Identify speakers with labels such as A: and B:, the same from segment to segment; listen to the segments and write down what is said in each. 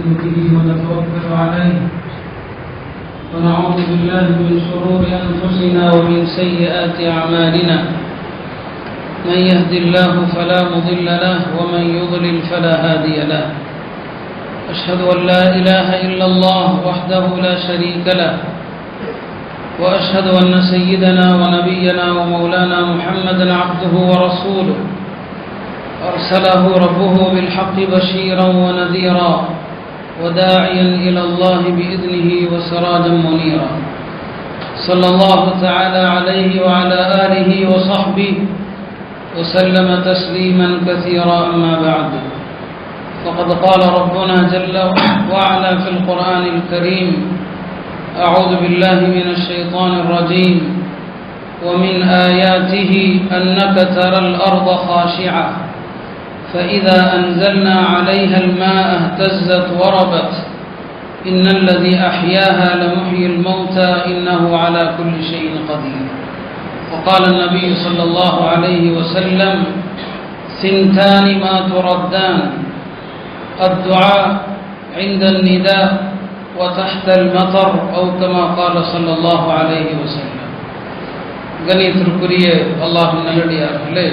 A: به ونتوكل عليه ونعوذ بالله من شرور أنفسنا ومن سيئات أعمالنا من يهد الله فلا مضل له ومن يضلل فلا هادي له أشهد أن لا إله إلا الله وحده لا شريك له وأشهد أن سيدنا ونبينا ومولانا محمدا عبده ورسوله أرسله ربه بالحق بشيرا ونذيرا وداعيا إلى الله بإذنه وسراجا منيرا صلى الله تعالى عليه وعلى آله وصحبه وسلم تسليما كثيرا أما بعد فقد قال ربنا جل وعلا في القرآن الكريم أعوذ بالله من الشيطان الرجيم ومن آياته أنك ترى الأرض خاشعة فإذا أنزلنا عليها الماء اهتزت وربت إن الذي أحياها لمحيي الموتى إنه على كل شيء قدير وقال النبي صلى الله عليه وسلم ثنتان ما تردان الدعاء عند النداء وتحت المطر أو كما قال صلى الله عليه وسلم கணியத்திற்குரிய அல்லாஹ் நல்லடியார்களே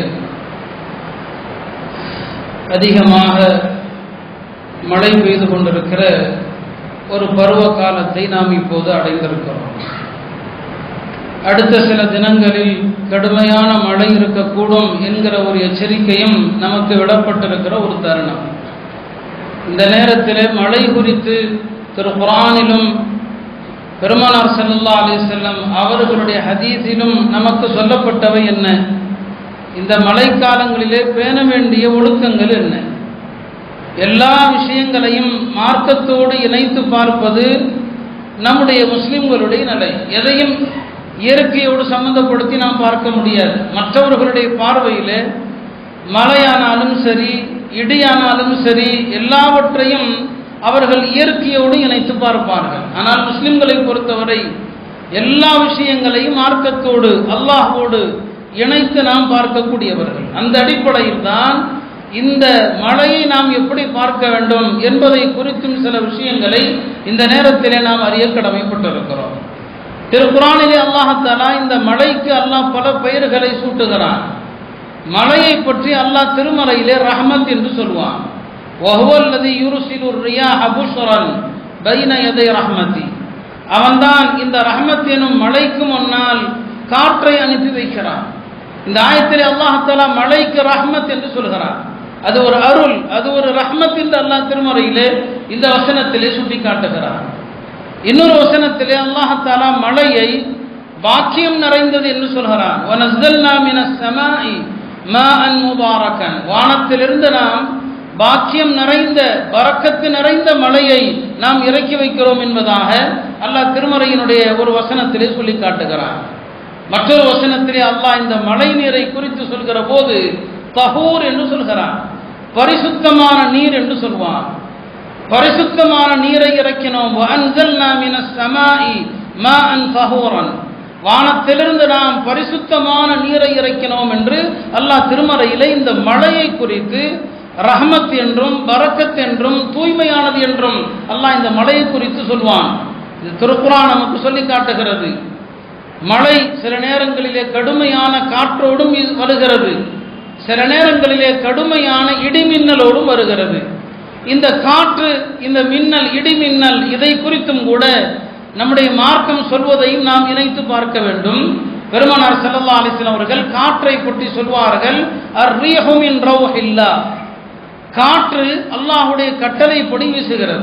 A: அதிகமாக மழை பெய்து கொண்டிருக்கிற ஒரு பருவ காலத்தை நாம் இப்போது அடைந்திருக்கிறோம் அடுத்த சில தினங்களில் கடுமையான மழை இருக்கக்கூடும் என்கிற ஒரு எச்சரிக்கையும் நமக்கு விடப்பட்டிருக்கிற ஒரு தருணம் இந்த நேரத்தில் மழை குறித்து திரு குரானிலும் பெருமானார் சல்லா அலி செல்லம் அவர்களுடைய ஹதீஸிலும் நமக்கு சொல்லப்பட்டவை என்ன இந்த மழைக்காலங்களிலே பேண வேண்டிய ஒழுக்கங்கள் என்ன எல்லா விஷயங்களையும் மார்க்கத்தோடு இணைத்து பார்ப்பது நம்முடைய முஸ்லிம்களுடைய நிலை எதையும் இயற்கையோடு சம்பந்தப்படுத்தி நாம் பார்க்க முடியாது மற்றவர்களுடைய பார்வையில் மழையானாலும் சரி இடியானாலும் சரி எல்லாவற்றையும் அவர்கள் இயற்கையோடு இணைத்து பார்ப்பார்கள் ஆனால் முஸ்லிம்களை பொறுத்தவரை எல்லா விஷயங்களையும் மார்க்கத்தோடு அல்லாஹோடு இணைத்து நாம் பார்க்கக்கூடியவர்கள் அந்த அடிப்படையில் தான் இந்த மழையை நாம் எப்படி பார்க்க வேண்டும் என்பதை குறித்தும் சில விஷயங்களை இந்த நேரத்திலே நாம் அறிய கடமைப்பட்டிருக்கிறோம் திருக்குறானிலே அல்லாஹாலா இந்த மழைக்கு அல்லாஹ் பல பெயர்களை சூட்டுகிறான் மழையை பற்றி அல்லாஹ் திருமலையிலே ரஹமத் என்று சொல்வான் ஒஹுவல்லதி யுருசிலுர் ரியா அபுஷரன் பைன எதை ரஹமதி அவன்தான் இந்த ரஹமத் எனும் மழைக்கு முன்னால் காற்றை அனுப்பி வைக்கிறான் இந்த ஆயத்திலே அல்லாஹாலா மழைக்கு ரஹ்மத் என்று சொல்கிறான் அது ஒரு அருள் அது ஒரு ரஹ்மத் என்று அல்லாஹ் திருமறையிலே இந்த வசனத்திலே சுட்டி காட்டுகிறான் இன்னொரு வசனத்திலே அல்லாஹாலா மழையை பாக்கியம் நிறைந்தது என்று சொல்கிறான் வானத்திலிருந்து நாம் பாக்கியம் நிறைந்த பறக்கத்து நிறைந்த மழையை நாம் இறக்கி வைக்கிறோம் என்பதாக அல்லாஹ் திருமறையினுடைய ஒரு வசனத்திலே சொல்லி காட்டுகிறான் மற்றொரு வசனத்திலே அல்லாஹ் இந்த மழை நீரை குறித்து சொல்கிற போது தகூர் என்று சொல்கிறான் பரிசுத்தமான நீர் என்று சொல்வான் பரிசுத்தமான நீரை இறக்கினோம் வானத்திலிருந்து நாம் பரிசுத்தமான நீரை இறக்கினோம் என்று அல்லாஹ் திருமறையிலே இந்த மழையை குறித்து ரஹமத் என்றும் பரக்கத் என்றும் தூய்மையானது என்றும் அல்லாஹ் இந்த மழையை குறித்து சொல்வான் இது திருக்குறான் நமக்கு சொல்லி காட்டுகிறது மழை சில நேரங்களிலே கடுமையான காற்றோடும் வருகிறது சில நேரங்களிலே கடுமையான இடிமின்னலோடும் வருகிறது இந்த காற்று இந்த மின்னல் இடிமின்னல் இதை குறித்தும் கூட நம்முடைய மார்க்கம் சொல்வதையும் நாம் இணைத்து பார்க்க வேண்டும் பெருமனார் செல்லல்லா அலிஸ்லாம் அவர்கள் காற்றை பற்றி சொல்வார்கள் காற்று அல்லாஹுடைய கட்டளைப்படி வீசுகிறது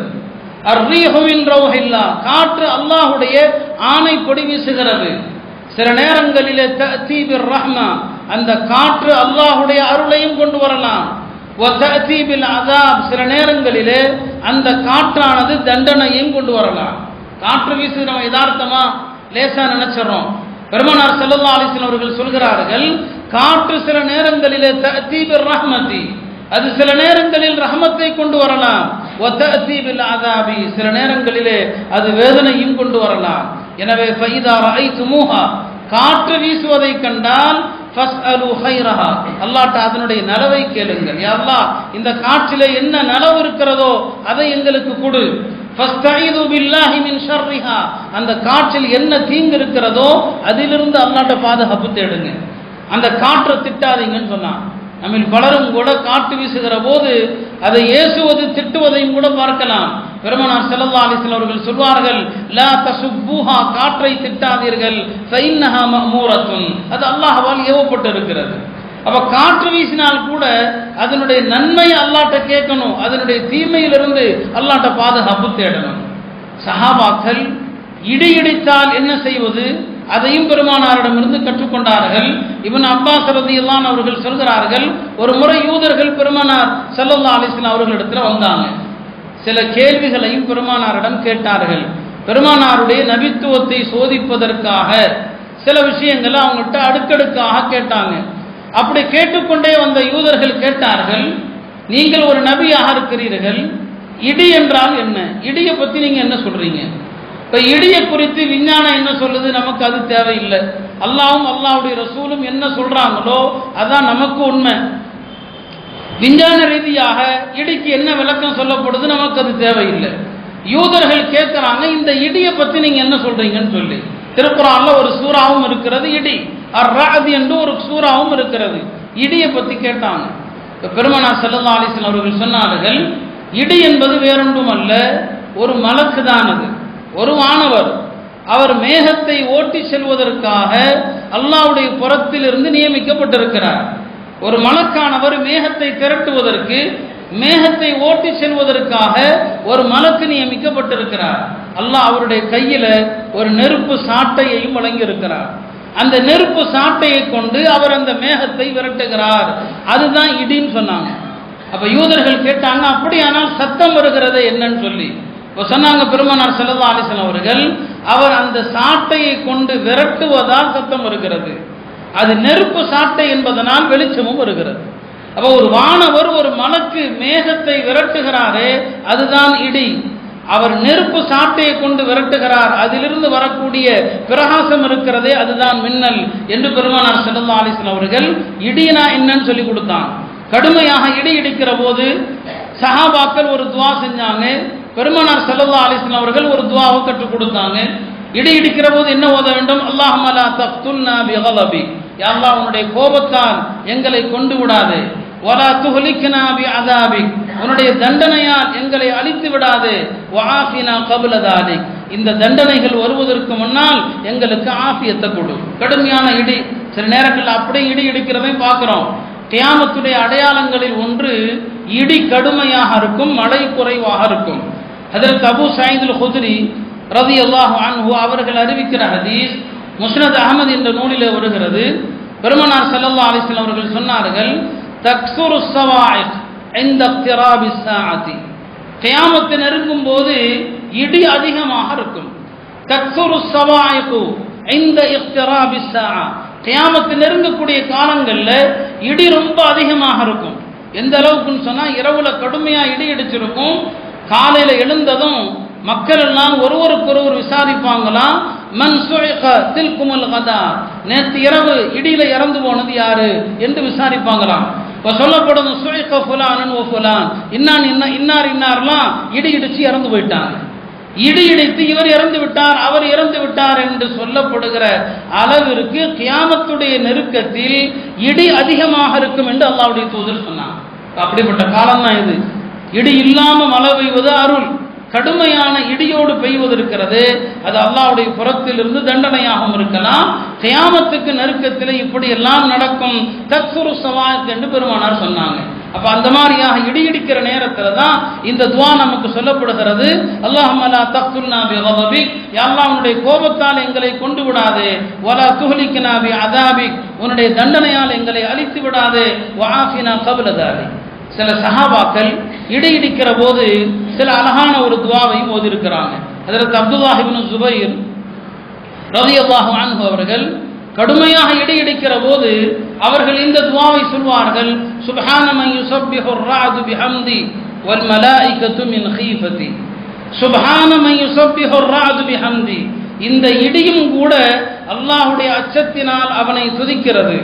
A: காற்று அல்லாஹுடைய ஆணைப்படி வீசுகிறது சில நேரங்களிலே தீபிர் ரஹ்மா அந்த காற்று அல்லாஹுடைய அருளையும் கொண்டு வரலாம் அதாப் சில நேரங்களிலே அந்த காற்றானது தண்டனையும் கொண்டு வரலாம் காற்று வீசு நம்ம யதார்த்தமா லேசா நினைச்சிடறோம் பெருமனார் செல்லல்லா அலிஸ்லாம் அவர்கள் சொல்கிறார்கள் காற்று சில நேரங்களிலே தீபிர் ரஹ்மதி அது சில நேரங்களில் ரஹமத்தை கொண்டு வரலாம் அதாபி சில நேரங்களிலே அது வேதனையும் கொண்டு வரலாம் எனவே ஃபைதா ஐ துமுஹா காற்று வீசுவதை கண்டால் ஃபஸ்அலு ஹைரஹா அல்லாஹ்ட்ட அதனுடைய நலவை கேளுங்கள் யா அல்லாஹ் இந்த காற்றிலே என்ன நலவு இருக்கிறதோ அதை எங்களுக்கு கொடு ஃபஸ்தஈது பில்லாஹி மின் ஷர்ரிஹா அந்த காற்றில் என்ன தீங்கு இருக்கிறதோ அதிலிருந்து அல்லாஹ்ட்ட பாதுகாப்பு தேடுங்க அந்த காற்றை திட்டாதீங்கன்னு சொன்னான் நம்ம பலரும் கூட காற்று வீசுகிற போது அதை ஏசுவது திட்டுவதையும் கூட பார்க்கலாம் பெருமனார் செல்லல்லா அலிஸ்லாம் அவர்கள் சொல்வார்கள் லா தசுப்பூஹா காற்றை திட்டாதீர்கள் ஃபைன்னஹா மஅமூரத்துன் அது அல்லாஹ்வால் ஏவப்பட்டு இருக்கிறது அப்ப காற்று வீசினால் கூட அதனுடைய நன்மையை அல்லாட்ட கேட்கணும் அதனுடைய தீமையிலிருந்து அல்லாட்ட பாதுகாப்பு தேடணும் சஹாபாக்கள் இடி இடித்தால் என்ன செய்வது அதையும் பெருமானாரிடமிருந்து கற்றுக்கொண்டார்கள் இவன் அப்பாஸ் ரதியெல்லாம் அவர்கள் சொல்கிறார்கள் ஒரு முறை யூதர்கள் பெருமானார் சல்லல்லா அலிஸ்லாம் அவர்களிடத்துல வந்தாங்க சில கேள்விகளையும் பெருமானாரிடம் கேட்டார்கள் பெருமானாருடைய நபித்துவத்தை சோதிப்பதற்காக சில விஷயங்களை அவங்கள்ட்ட அடுக்கடுக்காக கேட்டாங்க அப்படி கேட்டுக்கொண்டே வந்த யூதர்கள் கேட்டார்கள் நீங்கள் ஒரு நபியாக இருக்கிறீர்கள் இடி என்றால் என்ன இடியை பத்தி நீங்க என்ன சொல்றீங்க இப்ப இடியை குறித்து விஞ்ஞானம் என்ன சொல்லுது நமக்கு அது தேவையில்லை அல்லாவும் அல்லாவுடைய ரசூலும் என்ன சொல்றாங்களோ அதான் நமக்கு உண்மை விஞ்ஞான ரீதியாக இடிக்கு என்ன விளக்கம் சொல்லப்படுது நமக்கு அது தேவையில்லை யூதர்கள் கேட்கிறாங்க இந்த இடியை பத்தி நீங்க என்ன சொல்றீங்கன்னு சொல்லி திருக்குறான்ல ஒரு சூறாவும் இருக்கிறது இடி அர்ராது என்று ஒரு சூறாவும் இருக்கிறது இடியை பத்தி கேட்டாங்க இப்ப பெருமனா செல்லல்லா அலிஸ்லாம் அவர்கள் சொன்னார்கள் இடி என்பது வேறொன்றும் அல்ல ஒரு மலக்கு தான் அது ஒரு வானவர் அவர் மேகத்தை ஓட்டி செல்வதற்காக அல்லாவுடைய புறத்திலிருந்து நியமிக்கப்பட்டிருக்கிறார் ஒரு மலக்கானவர் மேகத்தை திரட்டுவதற்கு மேகத்தை ஓட்டி செல்வதற்காக ஒரு மலக்கு நியமிக்கப்பட்டிருக்கிறார் அல்லாஹ் அவருடைய கையில ஒரு நெருப்பு சாட்டையையும் வழங்கியிருக்கிறார் அந்த நெருப்பு சாட்டையை கொண்டு அவர் அந்த மேகத்தை விரட்டுகிறார் அதுதான் இடின்னு சொன்னாங்க அப்ப யூதர்கள் கேட்டாங்க அப்படியானால் சத்தம் வருகிறது என்னன்னு சொல்லி இப்போ சொன்னாங்க பெருமனார் செல்லல்லா அலிசன் அவர்கள் அவர் அந்த சாட்டையை கொண்டு விரட்டுவதால் சத்தம் வருகிறது அது நெருப்பு சாட்டை என்பதனால் வெளிச்சமும் வருகிறது அப்போ ஒரு வானவர் ஒரு மலக்கு மேகத்தை விரட்டுகிறாரே அதுதான் இடி அவர் நெருப்பு சாட்டையை கொண்டு விரட்டுகிறார் அதிலிருந்து வரக்கூடிய பிரகாசம் இருக்கிறதே அதுதான் மின்னல் என்று பெருமானார் செல்லல்லா அலிஸ்லாம் அவர்கள் இடினா என்னன்னு சொல்லி கொடுத்தான் கடுமையாக இடி இடிக்கிற போது சஹாபாக்கள் ஒரு துவா செஞ்சாங்க பெருமானார் செல்லல்லா அலிஸ்லாம் அவர்கள் ஒரு துவாவை கற்றுக் கொடுத்தாங்க இடி இடிக்கிற போது என்ன ஓத வேண்டும் அல்லாஹமலா தஃப்துன்னா பிகலபி அல்லாஹ் உன்னுடைய கோபத்தால் எங்களை கொண்டு விடாதே வலா துஹலிக்னா பி அதாபிக் உன்னுடைய தண்டனையால் எங்களை அழித்து விடாதே வஆஃபினா கபுல தாலிக் இந்த தண்டனைகள் வருவதற்கு முன்னால் எங்களுக்கு ஆஃபியத்தை கொடு கடுமையான இடி சில நேரங்களில் அப்படியே இடி இடிக்கிறதையும் பார்க்குறோம் கியாமத்துடைய அடையாளங்களில் ஒன்று இடி கடுமையாக இருக்கும் மழை குறைவாக இருக்கும் அதற்கு அபு சாயிதுல் ஹுத்ரி ரதி அல்லாஹ் அன்ஹு அவர்கள் அறிவிக்கிற ஹதீஸ் முஸ்னத் அகமது என்ற நூலில் வருகிறது பெருமனார் சல்லல்லா அலிஸ்லாம் அவர்கள் சொன்னார்கள் தக்சுரு சவாயிக் இந்த இக்திராபி சாஅதி கியாமத்து நெருங்கும் போது இடி அதிகமாக இருக்கும் தக்சுரு சவாயிக்கு இந்த இக்திராபி சாஅ கியாமத்து நெருங்கக்கூடிய காலங்களில் இடி ரொம்ப அதிகமாக இருக்கும் எந்த அளவுக்குன்னு சொன்னா இரவுல கடுமையா இடி இடிச்சிருக்கும் காலையில எழுந்ததும் மக்கள் எல்லாம் ஒருவருக்கொருவர் விசாரிப்பாங்களாம் மன் சுழிக தில்குமல் கதா நேற்று இரவு இடியில இறந்து போனது யாரு என்று விசாரிப்பாங்களாம் இப்போ சொல்லப்படும் சுழிக ஃபுலானன் ஓ ஃபுலான் இன்னான் இன்னா இன்னார் இன்னார்லாம் இடி இடிச்சு இறந்து போயிட்டாங்க இடி இடித்து இவர் இறந்து விட்டார் அவர் இறந்து விட்டார் என்று சொல்லப்படுகிற அளவிற்கு கியாமத்துடைய நெருக்கத்தில் இடி அதிகமாக இருக்கும் என்று அல்லாவுடைய தூதர் சொன்னார் அப்படிப்பட்ட காலம் தான் இது இடி இல்லாம மழை பெய்வது அருள் கடுமையான இடியோடு பெய்வது இருக்கிறது அது அல்லாவுடைய புறத்திலிருந்து தண்டனையாகவும் இருக்கலாம் கியாமத்துக்கு நெருக்கத்தில் இப்படி எல்லாம் நடக்கும் தக்சுரு சவாயத் என்று பெருமானார் சொன்னாங்க அப்ப அந்த மாதிரியாக இடி இடிக்கிற நேரத்துல தான் இந்த துவா நமக்கு சொல்லப்படுகிறது அல்லாஹமலா தக்துல்னா பி கதபிக் அல்லாஹ் உன்னுடைய கோபத்தால் எங்களை கொண்டு விடாதே வலா துஹலிக்னா பி அதாபிக் உன்னுடைய தண்டனையால் எங்களை அழித்து விடாதே வஆஃபினா கபல தாலிக் சில சஹாபாக்கள் இடி இடிக்கிற போது சில அழகான ஒரு துவாவையும் ஓதிருக்கிறாங்க அதற்கு அப்துல்லாஹிபின் ஜுபைர் ரலியல்லாஹு அன்ஹு அவர்கள் கடுமையாக இடி இடிக்கிற போது அவர்கள் இந்த துவாவை சொல்வார்கள் சுப்ஹான மன் யுஸப்பிஹு الرعد بحمدي والملائكة من خيفتي சுப்ஹான மன் யுஸப்பிஹு الرعد بحمدي இந்த இடியும் கூட அல்லாஹ்வுடைய அச்சத்தினால் அவனை துதிக்கிறது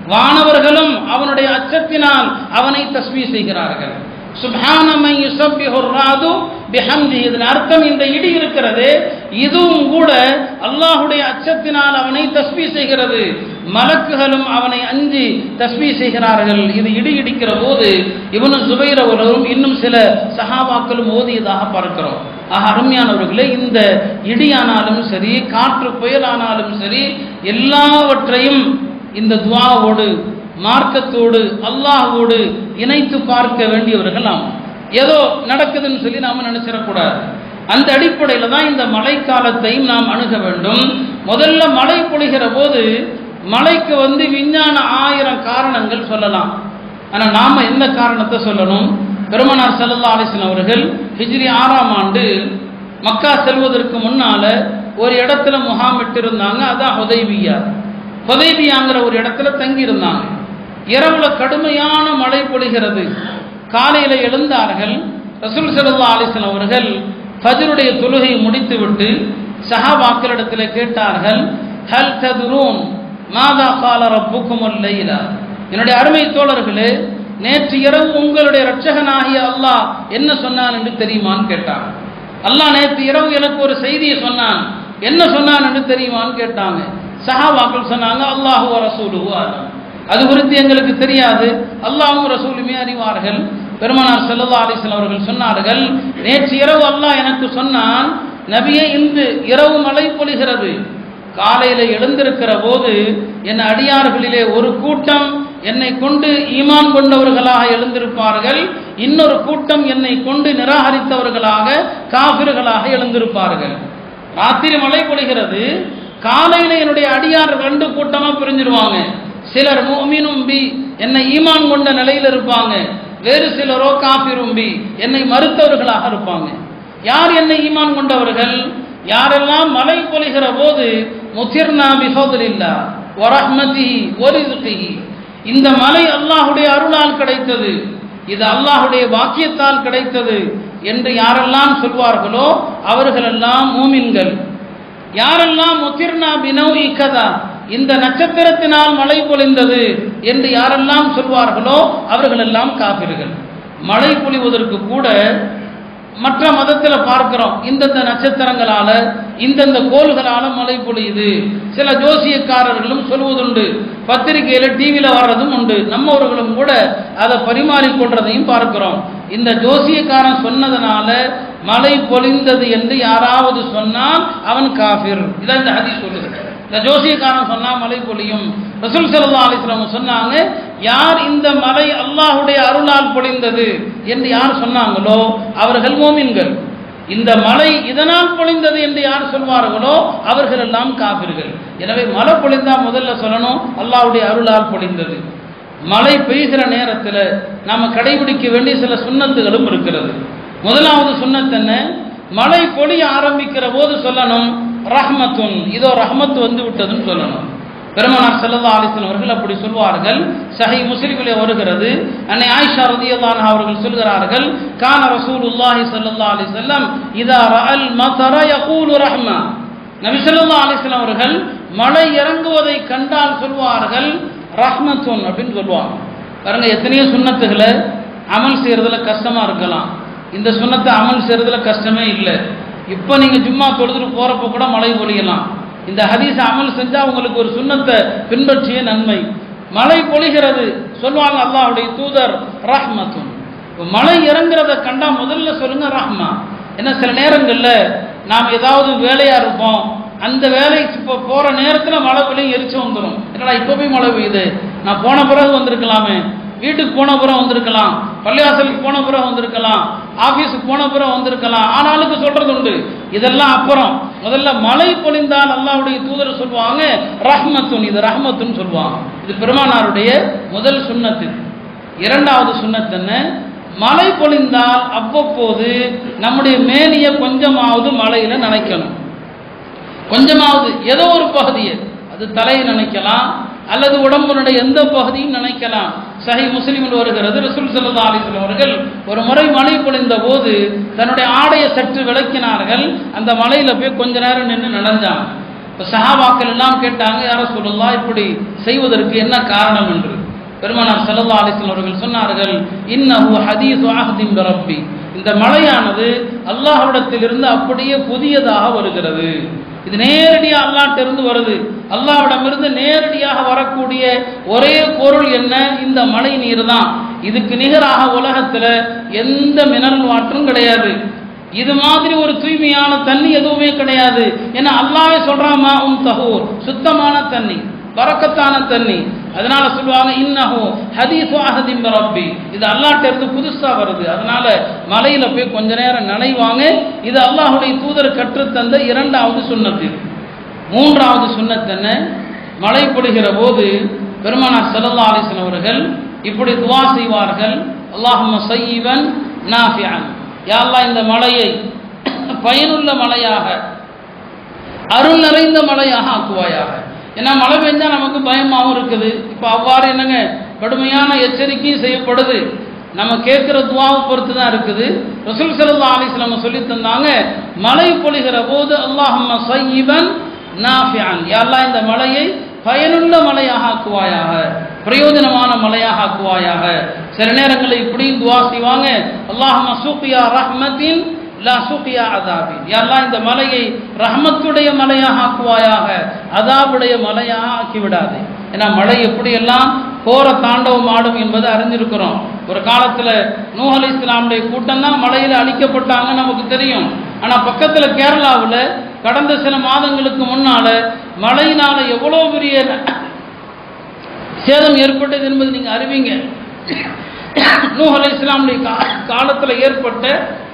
A: வானவர்களும் அவனுடைய அச்சத்தினால் அவனை தஸ்மீ செய்கிறார்கள் சுப்ஹானமை யுசப்பிஹுர் ராது பிஹம்தி இதன் அர்த்தம் இந்த இடி இருக்கிறது இதுவும் கூட அல்லாஹுடைய அச்சத்தினால் அவனை தஸ்மீ செய்கிறது மலக்குகளும் அவனை அஞ்சி தஸ்மீ செய்கிறார்கள் இது இடி இடிக்கிற போது இவனு சுபைர் அவர்களும் இன்னும் சில சஹாபாக்களும் ஓதியதாக பார்க்கிறோம் ஆக அருமையானவர்களே இந்த இடியானாலும் சரி காற்று புயலானாலும் சரி எல்லாவற்றையும் இந்த துவாவோடு மார்க்கத்தோடு அல்லாஹோடு இணைத்து பார்க்க வேண்டியவர்கள் நாம் ஏதோ நடக்குதுன்னு சொல்லி நாம நினைச்சிடக்கூடாது அந்த அடிப்படையில் தான் இந்த மழைக்காலத்தையும் நாம் அணுக வேண்டும் முதல்ல மழை பொழிகிற போது மழைக்கு வந்து விஞ்ஞான ஆயிரம் காரணங்கள் சொல்லலாம் ஆனால் நாம எந்த காரணத்தை சொல்லணும் பெருமனார் சல்லா அலிஸ்லாம் அவர்கள் ஹிஜ்ரி ஆறாம் ஆண்டு மக்கா செல்வதற்கு முன்னால ஒரு இடத்துல முகாமிட்டு இருந்தாங்க அதான் ஹொதைபியா ஹொதைபியாங்கிற ஒரு இடத்துல தங்கி இருந்தாங்க இரவுல கடுமையான மழை பொழிகிறது காலையில எழுந்தார்கள் ரசூல் சல்லா அலிஸ்லாம் அவர்கள் ஃபஜருடைய தொழுகையை முடித்துவிட்டு சஹாபாக்களிடத்தில் கேட்டார்கள் ஹல் ததுரூன் மாதா கால ரப்புக்கும் லைலா என்னுடைய அருமை தோழர்களே நேற்று இரவு உங்களுடைய இரட்சகனாகிய அல்லாஹ் என்ன சொன்னான் என்று தெரியுமான்னு கேட்டாங்க அல்லாஹ் நேற்று இரவு எனக்கு ஒரு செய்தியை சொன்னான் என்ன சொன்னான் என்று தெரியுமான்னு கேட்டாங்க சஹாபாக்கள் சொன்னாங்க அல்லாஹு ரசூலுஹு ஆலம் அது குறித்து எங்களுக்கு தெரியாது அல்லாஹும் ரசூலுமே அறிவார்கள் பெருமானார் செல்லல்லா அலிஸ்லாம் அவர்கள் சொன்னார்கள் நேற்று இரவு அல்லாஹ் எனக்கு சொன்னான் நபியே இன்று இரவு மழை பொழிகிறது காலையில எழுந்திருக்கிற போது என் அடியார்களிலே ஒரு கூட்டம் என்னை கொண்டு ஈமான் கொண்டவர்களாக எழுந்திருப்பார்கள் இன்னொரு கூட்டம் என்னை கொண்டு நிராகரித்தவர்களாக காபிர்களாக எழுந்திருப்பார்கள் ராத்திரி மழை பொழிகிறது காலையில என்னுடைய அடியார் ரெண்டு கூட்டமா பிரிஞ்சிருவாங்க சிலர் மோமினும் பி என்னை ஈமான் கொண்ட நிலையில் இருப்பாங்க வேறு சிலரோ காபிரும் பி என்னை மறுத்தவர்களாக இருப்பாங்க யார் என்னை ஈமான் கொண்டவர்கள் யாரெல்லாம் மழை பொழிகிற போது முத்திர்னா பிஃபதுலில்லா வரஹ்மதி ஒரிதுகிஹி இந்த மலை அல்லாஹுடைய அருளால் கிடைத்தது இது அல்லாஹுடைய வாக்கியத்தால் கிடைத்தது என்று யாரெல்லாம் சொல்வார்களோ அவர்களெல்லாம் மூமின்கள் யாரெல்லாம் முத்திர்னா பினௌஇ கதா இந்த நட்சத்திரத்தினால் மழை பொழிந்தது என்று யாரெல்லாம் சொல்வார்களோ அவர்களெல்லாம் காபிர்கள் மழை பொழிவதற்கு கூட மற்ற மதத்தில் பார்க்கிறோம் இந்தந்த நட்சத்திரங்களால இந்தந்த கோள்களால மழை பொழியுது சில ஜோசியக்காரர்களும் சொல்வதுண்டு பத்திரிகையில டிவியில வர்றதும் உண்டு நம்மவர்களும் கூட அதை பரிமாறிக்கொள்றதையும் பார்க்கிறோம் இந்த ஜோசியக்காரன் சொன்னதனால மழை பொழிந்தது என்று யாராவது சொன்னால் அவன் காஃபிர் இதான் இந்த ஹதீஸ் சொல்லுது இந்த ஜோசியக்காரன் சொன்னா மழை பொழியும் ரசூல் சல்லா அலிஸ்லாம் சொன்னாங்க யார் இந்த மலை அல்லாஹுடைய அருளால் பொழிந்தது என்று யார் சொன்னாங்களோ அவர்கள் மோமின்கள் இந்த மலை இதனால் பொழிந்தது என்று யார் சொல்வார்களோ அவர்கள் எல்லாம் காபிர்கள் எனவே மழை பொழிந்தா முதல்ல சொல்லணும் அல்லாஹ்வுடைய அருளால் பொழிந்தது மழை பெய்கிற நேரத்தில் நாம கடைபிடிக்க வேண்டிய சில சுண்ணத்துகளும் இருக்கிறது முதலாவது சுண்ணத்து என்ன மழை பொழிய ஆரம்பிக்கிற போது சொல்லணும் ரஹ்மத்துன் இதோ ரஹ்மத் வந்து விட்டதுன்னு சொல்லணும் பெருமனார் செல்லல்லா அலிஸ்லாம் அவர்கள் அப்படி சொல்வார்கள் சஹி முஸ்லிமிலே வருகிறது அன்னை ஆயிஷா ரதியல்லான் அவர்கள் சொல்கிறார்கள் கான ரசூலுல்லாஹி ஸல்லல்லாஹு அலைஹி வஸல்லம் இதா ரஅல் மதர யகூலு ரஹ்மா நபி ஸல்லல்லாஹு அலைஹி வஸல்லம் அவர்கள் மழை இறங்குவதை கண்டால் சொல்வார்கள் ரஹ்மத்துன் அப்படின்னு சொல்லுவாங்க பாருங்க எத்தனையோ சுண்ணத்துகளை அமல் செய்யறதுல கஷ்டமா இருக்கலாம் இந்த சுண்ணத்தை அமல் செய்யறதுல கஷ்டமே இல்லை இப்போ நீங்க ஜும்மா தொழுதுட்டு போறப்ப கூட மழை பொழியலாம் இந்த ஹதீஸ் அமல் செஞ்சா உங்களுக்கு ஒரு சுண்ணத்தை பின்பற்றிய நன்மை மழை பொழிகிறது சொல்லுவாங்க அல்லாஹ்வுடைய தூதர் ரஹ்மத்துன் இப்ப மழை இறங்குறத கண்டா முதல்ல சொல்லுங்க ரஹ்மா ஏன்னா சில நேரங்கள்ல நாம் ஏதாவது வேலையா இருப்போம் அந்த வேலை இப்போ போற நேரத்துல மழை பெய்யும் எரிச்சு வந்துடும் என்னடா இப்போ போய் மழை பெய்யுது நான் போன பிறகு வந்திருக்கலாமே வீட்டுக்கு போன பிறகு வந்திருக்கலாம் பள்ளிவாசலுக்கு போன பிறகு வந்திருக்கலாம் ஆபீஸுக்கு போன பிறகு வந்திருக்கலாம் ஆனாலுக்கு சொல்றது உண்டு இதெல்லாம் அப்புறம் முதல்ல மழை பொழிந்தால் அல்லாஹ்வுடைய தூதர் சொல்லுவாங்க ரஹ்மத்துன் இது ரஹ்மத்துன்னு சொல்லுவாங்க இது பெருமானாருடைய முதல் சுண்ணத்து இரண்டாவது சுண்ணத்து என்ன மழை பொழிந்தால் அவ்வப்போது நம்முடைய மேனிய கொஞ்சமாவது மழையில நனைக்கணும் கொஞ்சமாவது ஏதோ ஒரு பகுதியை அது தலையை நினைக்கலாம் அல்லது உடம்புனுடைய எந்த பகுதியும் நினைக்கலாம் சஹி முஸ்லிமில் வருகிறது ரசூல் சல்லா அலிஸ்லாம் அவர்கள் ஒரு முறை மழை பொழிந்த போது தன்னுடைய ஆடையை சற்று விளக்கினார்கள் அந்த மலையில போய் கொஞ்ச நேரம் நின்று நனைஞ்சாங்க இப்போ சஹாபாக்கள் எல்லாம் கேட்டாங்க யார சொல்லலாம் இப்படி செய்வதற்கு என்ன காரணம் என்று பெருமானார் ஸல்லல்லாஹு அலைஹி வஸல்லம் அவர்கள் சொன்னார்கள் இன்னஹு ஹதீஸு அஹ்தின் பிரப்பி இந்த மழையானது அல்லாஹ்விடத்திலிருந்து அப்படியே புதியதாக வருகிறது இது நேரடியாக அல்லாஹ்ட்ட இருந்து வருது அல்லாஹ்விடமிருந்து நேரடியாக வரக்கூடிய ஒரே பொருள் என்ன இந்த மழை நீர் தான் இதுக்கு நிகராக உலகத்துல எந்த மினரல் வாட்டரும் கிடையாது இது மாதிரி ஒரு தூய்மையான தண்ணி எதுவுமே கிடையாது ஏன்னா அல்லாஹ்வே சொல்றாமா உன் தஹூர் சுத்தமான தண்ணி பரக்கத்தான தண்ணி அதனால சொல்லுவாங்க இன்னஹு ஹதீஸு அஹதின் ரப்பி இது அல்லாஹ்ட்ட இருந்து புதுசா வருது அதனால மலையில போய் கொஞ்ச நேரம் நனைவாங்க இது அல்லாஹ்வுடைய தூதர் கற்றுத்தந்த இரண்டாவது சுன்னத்து மூன்றாவது சுன்னத் என்ன மழை பொழிகிற போது பெருமானார் ஸல்லல்லாஹு அலைஹி வஸல்லம் அவர்கள் இப்படி துவா செய்வார்கள் அல்லாஹும்ம சய்யிபன் நாஃபிஅன் யா அல்லாஹ் இந்த மழையை பயனுள்ள மழையாக அருள் நிறைந்த மழையாக ஆக்குவாயாக ஏன்னா மழை பெஞ்சா நமக்கு பயமாகவும் இருக்குது இப்போ அவ்வாறு என்னங்க கடுமையான எச்சரிக்கையும் செய்யப்படுது நம்ம கேட்குற துவாவை பொறுத்து தான் இருக்குது ரசூல் சல்லா அலிஸ்லாம சொல்லி தந்தாங்க மழை பொழிகிற போது அல்லாஹம்ம சையிபன் நாஃபியான் யாரெல்லாம் இந்த மழையை பயனுள்ள மழையாக ஆக்குவாயாக பிரயோஜனமான மழையாக ஆக்குவாயாக சில நேரங்களில் இப்படியும் துவா செய்வாங்க அல்லாஹம்ம சூக்கியா ரஹ்மத்தின் லா சுகியா அதாபின் யாரெல்லாம் இந்த மலையை ரஹமத்துடைய மலையாக ஆக்குவாயாக அதாபுடைய மலையாக ஆக்கி விடாது ஏன்னா மழை எப்படியெல்லாம் கோர தாண்டவம் ஆடும் என்பதை அறிஞ்சிருக்கிறோம் ஒரு காலத்தில் நூஹ் அலி இஸ்லாமுடைய கூட்டம் தான் மழையில் அழிக்கப்பட்டாங்க நமக்கு தெரியும் ஆனால் பக்கத்தில் கேரளாவில் கடந்த சில மாதங்களுக்கு முன்னால மழையினால எவ்வளோ பெரிய சேதம் ஏற்பட்டது என்பது நீங்கள் அறிவீங்க நூஹ் அலி இஸ்லாமுடைய காலத்தில் ஏற்பட்ட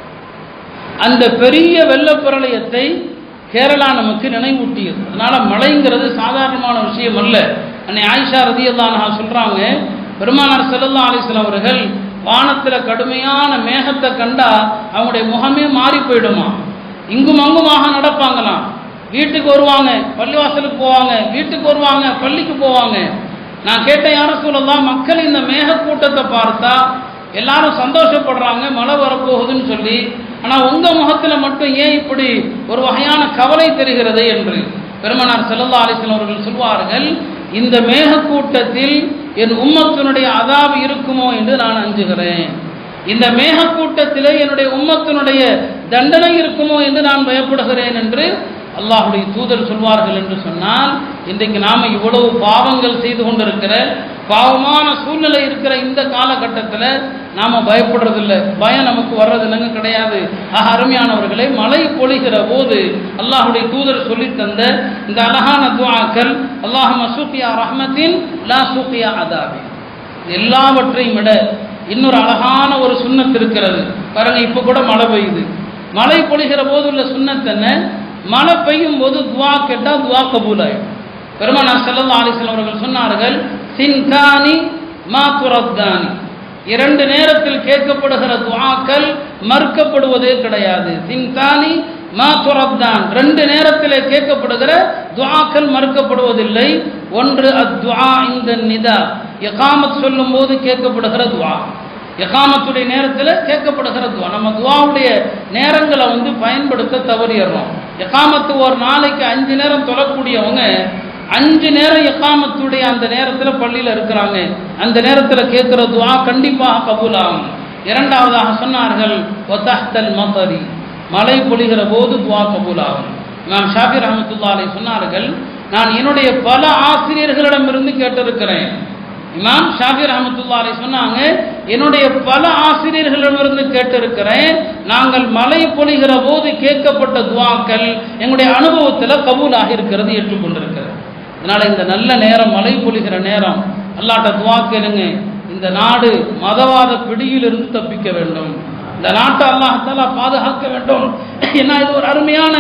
A: அந்த பெரிய வெள்ளப்பிரளயத்தை கேரளா நமக்கு நினைவூட்டியது அதனால மழைங்கிறது சாதாரணமான விஷயம் அல்ல அன்னை ஆயிஷா ரதியல்லானஹா சொல்றாங்க பெருமானார் செல்லல்லா அலிஸ்லாம் அவர்கள் வானத்தில் கடுமையான மேகத்தை கண்டா அவங்களுடைய முகமே மாறி போயிடுமா இங்கும் அங்குமாக நடப்பாங்களாம் வீட்டுக்கு வருவாங்க பள்ளிவாசலுக்கு போவாங்க வீட்டுக்கு வருவாங்க பள்ளிக்கு போவாங்க நான் கேட்டேன் யார சொல்லலாம் மக்கள் இந்த மேக கூட்டத்தை பார்த்தா எல்லாரும் சந்தோஷப்படுறாங்க மழை வரப்போகுதுன்னு சொல்லி ஆனால் உங்கள் முகத்தில் மட்டும் ஏன் இப்படி ஒரு வகையான கவலை தெரிகிறது என்று பெருமனார் செல்லல்லா அலிஸ்லாம் அவர்கள் சொல்வார்கள் இந்த மேகக்கூட்டத்தில் என் உம்மத்தினுடைய அதாவு இருக்குமோ என்று நான் அஞ்சுகிறேன் இந்த மேகக்கூட்டத்தில் என்னுடைய உம்மத்தினுடைய தண்டனை இருக்குமோ என்று நான் பயப்படுகிறேன் என்று அல்லாஹுடைய தூதர் சொல்வார்கள் என்று சொன்னால் இன்றைக்கு நாம் இவ்வளவு பாவங்கள் செய்து கொண்டிருக்கிற பாவமான சூழ்நிலை இருக்கிற இந்த காலகட்டத்தில் நாம் பயப்படுறதில்லை பயம் நமக்கு வர்றதில்லைங்க கிடையாது ஆக அருமையானவர்களை மழை பொழிகிற போது அல்லாஹுடைய தூதர் சொல்லி தந்த இந்த அழகான துவாக்கள் அல்லாஹ் மசூக்கியா ரஹ்மத்தின் லா சூக்கியா அதாபி எல்லாவற்றையும் விட இன்னொரு அழகான ஒரு சுண்ணத்து இருக்கிறது பாருங்க இப்போ கூட மழை பெய்யுது மழை பொழிகிற போது உள்ள சுண்ணத்தென்ன மழை பெய்யும் போது துவா கேட்டால் துவா கபூல் ஆயிடும் பெருமானா செல்லல்லா அலிஸ்லாம் அவர்கள் சொன்னார்கள் சின்கானி மா துரத்தானி இரண்டு நேரத்தில் கேட்கப்படுகிற துவாக்கள் மறுக்கப்படுவதே கிடையாது சின்கானி மா துரத்தான் ரெண்டு நேரத்தில் கேட்கப்படுகிற துவாக்கள் மறுக்கப்படுவதில்லை ஒன்று அத்வா இந்த நிதா எகாமத் சொல்லும் போது கேட்கப்படுகிற துவா எகாமத்துடைய நேரத்தில் கேட்கப்படுகிற துவா நம்ம துவாவுடைய நேரங்களை வந்து பயன்படுத்த தவறிடுறோம் எகாமத்து ஒரு நாளைக்கு அஞ்சு நேரம் தொழக்கூடியவங்க அஞ்சு நேரம் எக்காமத்துடைய அந்த நேரத்தில் பள்ளியில் இருக்கிறாங்க அந்த நேரத்தில் கேட்குற துவா கண்டிப்பாக கபூல் ஆகும் இரண்டாவதாக சொன்னார்கள் ஒத்தஹ்தல் மதரி மழை பொழிகிற போது துவா கபூல் ஆகும் நாம் ஷாபி ரஹமத்துல்லாலை சொன்னார்கள் நான் என்னுடைய பல ஆசிரியர்களிடமிருந்து கேட்டிருக்கிறேன் இமாம் ஷாபி ரஹமத்துல்லாலை சொன்னாங்க என்னுடைய பல ஆசிரியர்களிடமிருந்து கேட்டிருக்கிறேன் நாங்கள் மழை பொழிகிற போது கேட்கப்பட்ட துவாக்கள் எங்களுடைய அனுபவத்தில் கபூலாக இருக்கிறது ஏற்றுக்கொண்டிருக்கிறது அதனால் இந்த நல்ல நேரம் மழை பொழிகிற நேரம் அல்லாட்ட துவா கேளுங்க இந்த நாடு மதவாத பிடியிலிருந்து தப்பிக்க வேண்டும் இந்த நாட்டை அல்லாஹாலா பாதுகாக்க வேண்டும் ஏன்னா இது ஒரு அருமையான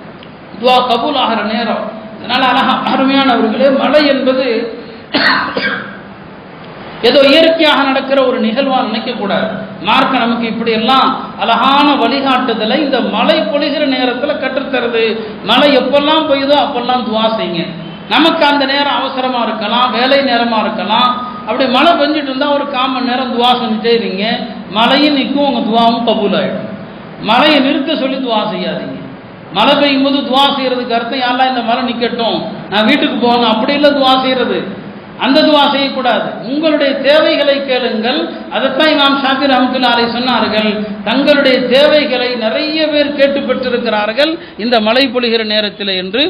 A: துவா கபூல் ஆகிற நேரம் அதனால் அழகா அருமையானவர்களே மழை என்பது ஏதோ இயற்கையாக நடக்கிற ஒரு நிகழ்வாக நினைக்கக்கூடாது மார்க்க நமக்கு இப்படியெல்லாம் அழகான வழிகாட்டுதலை இந்த மழை பொழிகிற நேரத்தில் கற்றுத்தருது மழை எப்பெல்லாம் பெய்யுதோ அப்பெல்லாம் துவா செய்யுங்க நமக்கு அந்த நேரம் அவசரமாக இருக்கலாம் வேலை நேரமாக இருக்கலாம் அப்படி மழை பெஞ்சிட்டு இருந்தால் ஒரு கால் மணி நேரம் துவா செஞ்சுட்டே இருங்க மழையும் நிற்கும் உங்கள் துவாவும் கபூல் ஆகிடும் மழையை நிறுத்த சொல்லி துவா செய்யாதீங்க மழை பெய்யும் போது துவா செய்யறதுக்கு அர்த்தம் யாரெல்லாம் இந்த மழை நிக்கட்டும் நான் வீட்டுக்கு போகணும் அப்படி இல்லை துவா செய்யறது அந்த துவா செய்யக்கூடாது உங்களுடைய தேவைகளை கேளுங்கள் அதைத்தான் இமாம் ஷாபிர் அஹமத்துல்லா அலை சொன்னார்கள் தங்களுடைய தேவைகளை நிறைய பேர் கேட்டு பெற்றிருக்கிறார்கள் இந்த மழை பொழிகிற நேரத்தில் என்று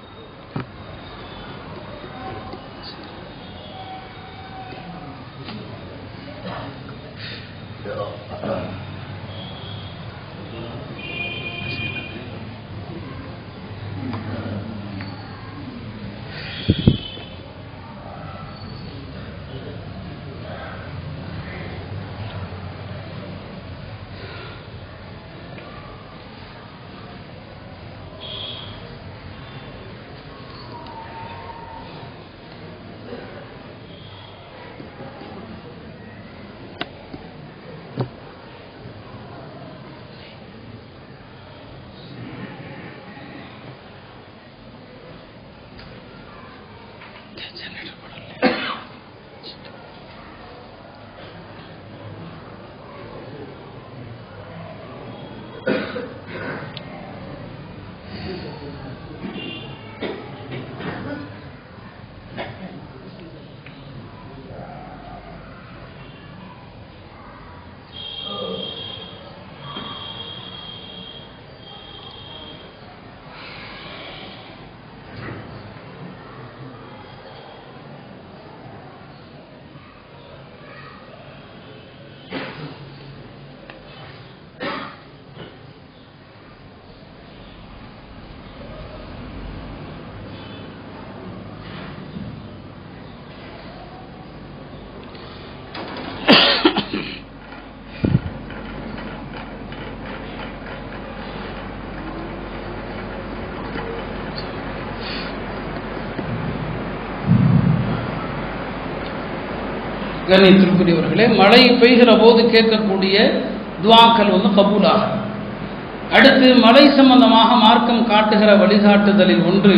A: கண்ணியத்திற்குரியவர்களே மழை பெய்கிற போது கேட்கக்கூடிய துவாக்கள் வந்து கபூலாகும் அடுத்து மழை சம்பந்தமாக மார்க்கம் காட்டுகிற வழிகாட்டுதலில் ஒன்று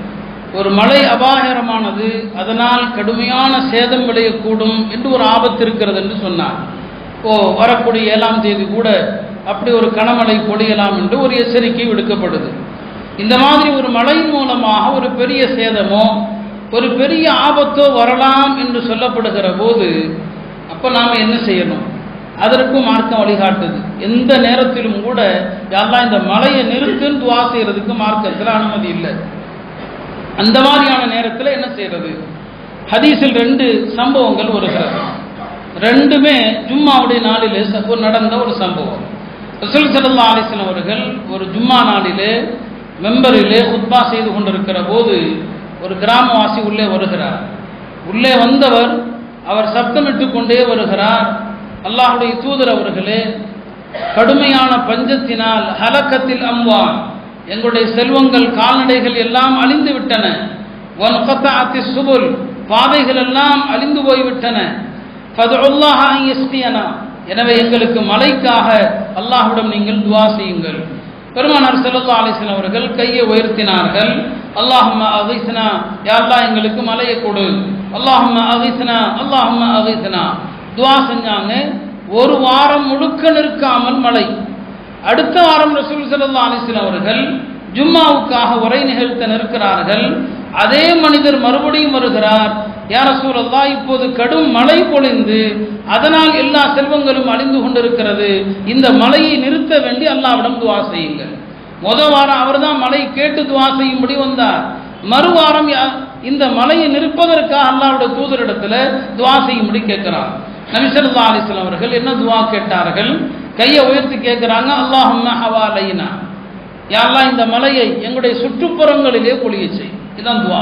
A: ஒரு மழை அபாயகரமானது அதனால் கடுமையான சேதம் விளையக்கூடும் என்று ஒரு ஆபத்து இருக்கிறது என்று சொன்னார் ஓ வரக்கூடிய ஏழாம் தேதி கூட அப்படி ஒரு கனமழை பொழியலாம் என்று ஒரு எச்சரிக்கை விடுக்கப்படுது இந்த மாதிரி ஒரு மழை மூலமாக ஒரு பெரிய சேதமோ ஒரு பெரிய ஆபத்தோ வரலாம் என்று சொல்லப்படுகிற போது அப்போ நாம் என்ன செய்யணும் அதற்கும் மார்க்கம் வழிகாட்டுது எந்த நேரத்திலும் கூட யாரெல்லாம் இந்த மலையை நிறுத்துன்னு துவா செய்யறதுக்கு மார்க்கத்தில் அனுமதி இல்லை அந்த மாதிரியான நேரத்தில் என்ன செய்யறது ஹதீஸில் ரெண்டு சம்பவங்கள் வருகிறது ரெண்டுமே ஜும்மாவுடைய நாளிலே ச- நடந்த ஒரு சம்பவம் ரசூல் ஸல்லல்லாஹு அலைஹி வஸல்லம் அவர்கள் ஒரு ஜும்மா நாளிலே மெம்பரிலே குத்பா செய்து கொண்டிருக்கிற போது ஒரு கிராமவாசி உள்ளே வருகிறார் உள்ளே வந்தவர் அவர் சப்தமிட்டு கொண்டே வருகிறார் அல்லாஹுடைய தூதர் அவர்களே கடுமையான பஞ்சத்தினால் ஹலக்கத்தில் அம்வான் எங்களுடைய செல்வங்கள் கால்நடைகள் எல்லாம் அழிந்து விட்டன ஒன் கத்தாத்தி சுபுல் பாதைகள் எல்லாம் அழிந்து போய்விட்டன ஃபதுல்லாஹ அன் யஸ்கியனா எனவே எங்களுக்கு மழைக்காக அல்லாஹ்விடம் நீங்கள் துவா செய்யுங்கள் பெருமானார் ஸல்லல்லாஹு அலைஹி வஸல்லம் அவர்கள் கையை உயர்த்தினார்கள் அல்லாஹும்ம அகிஸ்னா யா அல்லாஹ் எங்களுக்கு மழையை கொடு அல்லாஹும்ம அகிஸ்னா அல்லாஹும்ம அகிஸ்னா துவா செஞ்சாங்க ஒரு வாரம் முழுக்க நிற்காமல் மழை அடுத்த வாரம் ரசூல் ஸல்லல்லாஹு அலைஹி வஸல்லம் அவர்கள் ஜும்மாவுக்காக உரை நிகழ்த்த நிற்கிறார்கள் அதே மனிதர் மறுபடியும் வருகிறார் யார் ரசூலல்லா இப்போது கடும் மழை பொழிந்து அதனால் எல்லா செல்வங்களும் அழிந்து கொண்டிருக்கிறது இந்த மழையை நிறுத்த வேண்டி அல்லாவிடம் துவா செய்யுங்கள் முத வாரம் அவர்தான் மழை கேட்டு துவா செய்யும்படி வந்தார் மறுவாரம் யா- இந்த மலையை நிற்பதற்காக அல்லாவுடைய தூதரிடத்துல துவா செய்யும்படி கேட்கிறார் நபிசல்லா அலிஸ்லாம் அவர்கள் என்ன துவா கேட்டார்கள் கையை உயர்த்தி கேட்கிறாங்க அல்லாஹும்ம ஹவாலைனா யாரெல்லாம் இந்த மலையை எங்களுடைய சுற்றுப்புறங்களிலே பொழிய செய் இதான் துவா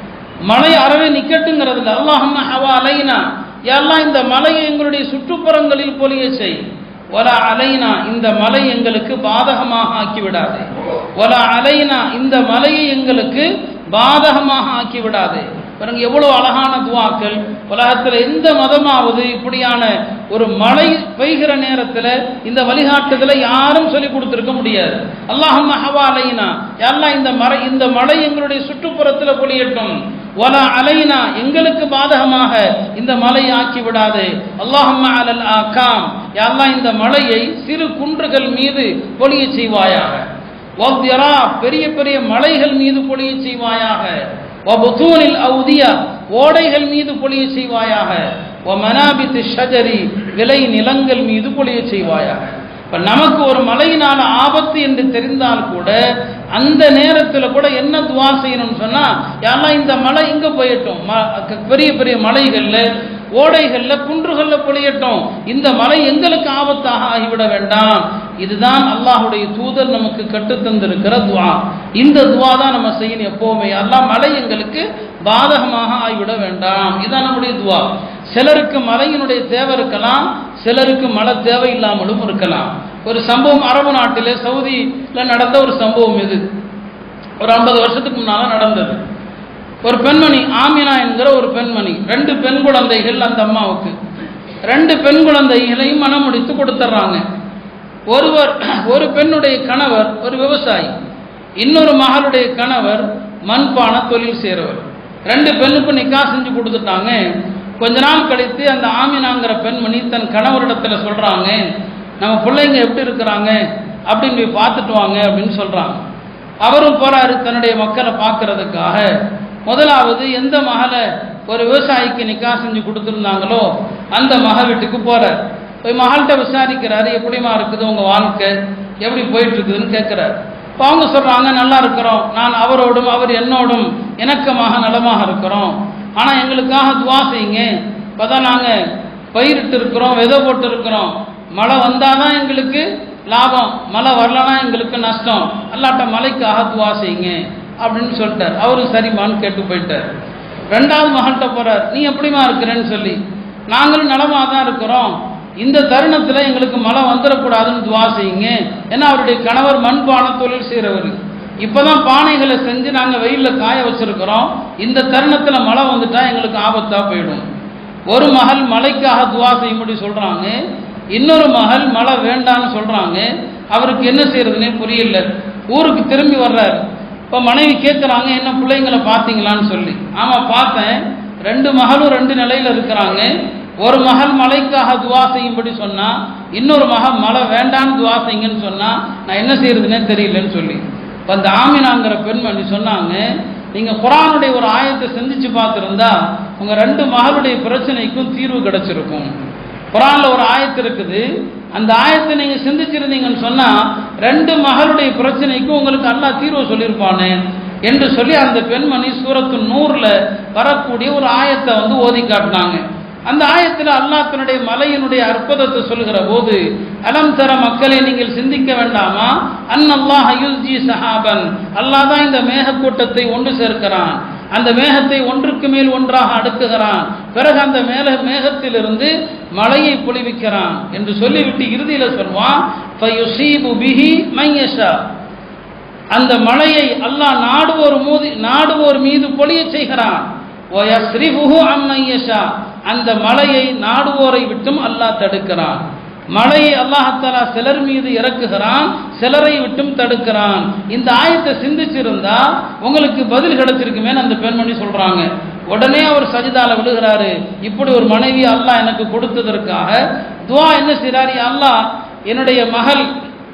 A: மலை அறவே நிக்கட்டுங்கிறதுல அல்லாஹும்ம ஹவாலைனா யாரெல்லாம் இந்த மலையை எங்களுடைய சுற்றுப்புறங்களில் பொழிய செய் ஒல அலைனா இந்த மலை எங்களுக்கு பாதகமாக ஆக்கிவிடாதே ஒல அலைனா இந்த மலையை எங்களுக்கு பாதகமாக ஆக்கிவிடாதே பாருங்க எவ்வளவு அழகான துவாக்கள் உலகத்தில் எந்த மதமாவது இப்படியான ஒரு மழை பெய்கிற நேரத்தில் இந்த வழிகாட்டுதலை யாரும் சொல்லி கொடுத்துருக்க முடியாது அல்லாஹம் ஹவா அலைனா எல்லாம் இந்த மலை இந்த மழை எங்களுடைய சுற்றுப்புறத்தில் பொழியட்டும் ஒல அலைனா எங்களுக்கு பாதகமாக இந்த மலையை ஆக்கி விடாதே அல்லாஹம்ம அலல் ஆகாம் யாரெல்லாம் இந்த மலையை சிறு குன்றுகள் மீது பொழிய செய்வாயாக வவ்யரா பெரிய பெரிய மலைகள் மீது பொழிய செய்வாயாக வபுதூனில் அவுதியா ஓடைகள் மீது பொழிய செய்வாயாக வ மனாபித்து ஷஜரி விலை நிலங்கள் மீது பொழிய செய்வாயாக இப்ப நமக்கு ஒரு மலையினால ஆபத்து என்று தெரிந்தால் கூட அந்த நேரத்தில் கூட என்ன துவா செய்யணும்னு சொன்னா யாரெல்லாம் இந்த மலை இங்க போயிட்டோம் ம- பெரிய பெரிய மலைகள்ல ஓடைகள்ல குன்றுகள்ல பொழியட்டும் இந்த மலை எங்களுக்கு ஆபத்தாக ஆகிவிட வேண்டாம் இதுதான் அல்லாஹுடைய தூதர் நமக்கு கற்றுத் தந்திருக்கிற துவா இந்த துவா தான் நம்ம செய்யணும் எப்பவுமே எல்லாம் மலை எங்களுக்கு பாதகமாக ஆகிவிட வேண்டாம் இதுதான் நம்முடைய துவா சிலருக்கு மலையினுடைய தேவை இருக்கலாம் சிலருக்கு மழை தேவை இல்லாமலும் இருக்கலாம் ஒரு சம்பவம் அரபு நாட்டிலே சவுதியில் நடந்த ஒரு சம்பவம் இது ஒரு ஐம்பது வருஷத்துக்கு முன்னால நடந்தது ஒரு பெண்மணி ஆமினா என்கிற ஒரு பெண்மணி ரெண்டு பெண் குழந்தைகள் அந்த அம்மாவுக்கு ரெண்டு பெண் குழந்தைகளையும் மனம் முடித்து கொடுத்துட்றாங்க ஒருவர் ஒரு பெண்ணுடைய கணவர் ஒரு விவசாயி இன்னொரு மகளுடைய கணவர் மண்பான தொழில் செய்கிறவர் ரெண்டு பெண்ணுக்கும் நிக்கா செஞ்சு கொடுத்துட்டாங்க கொஞ்ச நாள் கழித்து அந்த ஆமினாங்கிற பெண்மணி தன் கணவரிடத்துல சொல்றாங்க நம்ம பிள்ளைங்க எப்படி இருக்கிறாங்க அப்படின்னு போய் பார்த்துட்டு வாங்க அப்படின்னு சொல்றாங்க அவரும் போறாரு தன்னுடைய மக்களை பார்க்கறதுக்காக முதலாவது எந்த மகளை ஒரு விவசாயிக்கு நிக்கா செஞ்சு கொடுத்துருந்தாங்களோ அந்த மக வீட்டுக்கு போறார் போய் மகள்கிட்ட விசாரிக்கிறாரு எப்படிமா இருக்குது உங்க வாழ்க்கை எப்படி போயிட்டு இருக்குதுன்னு கேட்கிறாரு இப்போ அவங்க சொல்றாங்க நல்லா இருக்கிறோம் நான் அவரோடும் அவர் என்னோடும் இணக்கமாக நலமாக இருக்கிறோம் ஆனா எங்களுக்காக துவா செய்யுங்க இப்பதான் நாங்க பயிரிட்டு இருக்கிறோம் விதை போட்டு இருக்கிறோம் மழை வந்தாதான் எங்களுக்கு லாபம் மழை வரலனா எங்களுக்கு நஷ்டம் அல்லாட்ட மழைக்காக துவா செய்யுங்க அப்படின்னு சொல்லிட்டார் அவரும் சரிம்மான்னு கேட்டு போயிட்டார் ரெண்டாவது மகள்கிட்ட போறார் நீ எப்படிமா இருக்கிறேன்னு சொல்லி நாங்களும் நலமாக தான் இருக்கிறோம் இந்த தருணத்தில் எங்களுக்கு மழை வந்துடக்கூடாதுன்னு துவா செய்யுங்க ஏன்னா அவருடைய கணவர் மண்பான தொழில் செய்கிறவர் இப்போதான் பானைகளை செஞ்சு நாங்கள் வெயிலில் காய வச்சிருக்கிறோம் இந்த தருணத்தில் மழை வந்துட்டா எங்களுக்கு ஆபத்தாக போயிடும் ஒரு மகள் மழைக்காக துவா செய்யும்படி சொல்றாங்க இன்னொரு மகள் மழை வேண்டான்னு சொல்றாங்க அவருக்கு என்ன செய்யறதுன்னே புரியல ஊருக்கு திரும்பி வர்றாரு இப்போ மனைவி கேட்குறாங்க என்ன பிள்ளைங்களை பார்த்தீங்களான்னு சொல்லி ஆமாம் பார்த்தேன் ரெண்டு மகளும் ரெண்டு நிலையில இருக்கிறாங்க ஒரு மகள் மழைக்காக துவா செய்யும்படி சொன்னா இன்னொரு மகள் மழை வேண்டான்னு துவா செய்யுங்கன்னு சொன்னா நான் என்ன செய்யறதுன்னே தெரியலன்னு சொல்லி இப்போ அந்த ஆமினாங்கிற பெண்மணி சொன்னாங்க நீங்க குரானுடைய ஒரு ஆயத்தை சிந்திச்சு பார்த்துருந்தா உங்க ரெண்டு மகளுடைய பிரச்சனைக்கும் தீர்வு கிடைச்சிருக்கும் குரான்ல ஒரு ஆயத்து இருக்குது அந்த ஆயத்தை நீங்க சிந்திச்சிருந்தீங்கன்னு சொன்னா ரெண்டு மகளுடைய பிரச்சனைக்கும் உங்களுக்கு அல்லாஹ் தீர்வு சொல்லியிருப்பானே என்று சொல்லி அந்த பெண்மணி சூரத்து நூறுல வரக்கூடிய ஒரு ஆயத்தை வந்து ஓதி காட்டினாங்க அந்த ஆயத்தில் அல்லாஹ் தன்னுடைய மலையினுடைய அற்புதத்தை சொல்லுகிற போது அலம் தர மக்களை நீங்கள் சிந்திக்க வேண்டாமா அன் அல்லாஹ் யுல்ஜி சஹாபன் அல்லாஹ் தான் இந்த மேகக்கூட்டத்தை ஒன்று சேர்க்கிறான் அந்த மேகத்தை ஒன்றுக்கு மேல் ஒன்றாக அடுக்குகிறான் பிறகு அந்த மேல மேகத்திலிருந்து மழையை பொழிவிக்கிறான் என்று சொல்லிவிட்டு இறுதியில சொல்வான் ஃபயுசீபு பிஹி மையஷா அந்த மழையை அல்லாஹ் நாடுவோர் மூதி நாடுவோர் மீது பொழிய செய்கிறான் ஒயஸ்ரிஃபுஹு அம்மையஷா அந்த மலையை நாடுவோரை விட்டும் அல்லாஹ் தடுக்கிறான் மழையை அல்லாஹாலா சிலர் மீது இறக்குகிறான் சிலரை விட்டும் தடுக்கிறான் இந்த ஆயத்தை சிந்திச்சிருந்தா உங்களுக்கு பதில் கிடைச்சிருக்குமே அந்த பெண்மணி சொல்றாங்க உடனே அவர் சஜிதால விழுகிறாரு இப்படி ஒரு மனைவி அல்லாஹ் எனக்கு கொடுத்ததற்காக துவா என்ன செய்றாரு அல்லாஹ் என்னுடைய மகள்